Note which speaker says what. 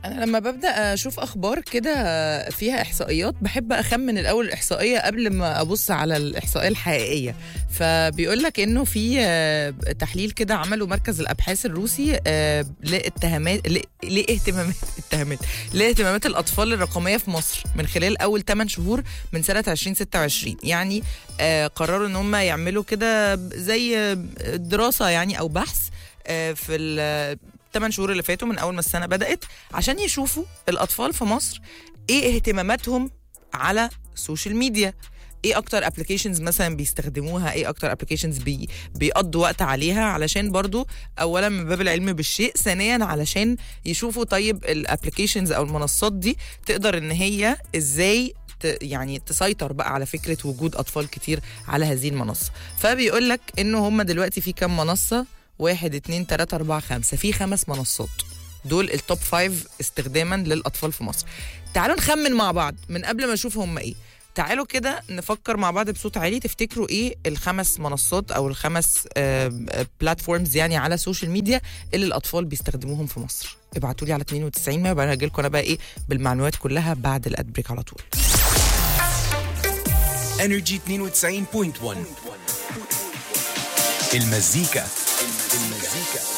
Speaker 1: انا لما ببدا اشوف اخبار كده فيها احصائيات بحب اخمن الاول الاحصائيه قبل ما ابص على الاحصائيه الحقيقيه فبيقول لك انه في آه، تحليل كده عمله مركز الابحاث الروسي آه، لاتهامات ل- لاهتمامات اتهامات لاهتمامات الاطفال الرقميه في مصر من خلال اول 8 شهور من سنه 2026 يعني آه، قرروا ان هم يعملوا كده زي آه، دراسه يعني او بحث آه، في الثمان شهور اللي فاتوا من اول ما السنه بدات عشان يشوفوا الاطفال في مصر ايه اهتماماتهم على السوشيال ميديا ايه اكتر ابلكيشنز مثلا بيستخدموها ايه اكتر ابلكيشنز بي بيقضوا وقت عليها علشان برضو اولا من باب العلم بالشيء ثانيا علشان يشوفوا طيب الابلكيشنز او المنصات دي تقدر ان هي ازاي ت- يعني تسيطر بقى على فكره وجود اطفال كتير على هذه المنصه فبيقول لك انه هم دلوقتي في كام منصه واحد اتنين تلاته اربعه خمسه في خمس منصات دول التوب فايف استخداما للاطفال في مصر تعالوا نخمن مع بعض من قبل ما نشوف هم ايه تعالوا كده نفكر مع بعض بصوت عالي تفتكروا ايه الخمس منصات او الخمس بلاتفورمز يعني على السوشيال ميديا اللي الاطفال بيستخدموهم في مصر ابعتوا لي على 92 ما يبقى انا لكم انا بقى ايه بالمعلومات كلها بعد الاد بريك على طول
Speaker 2: انرجي 92.1 المزيكا المزيكا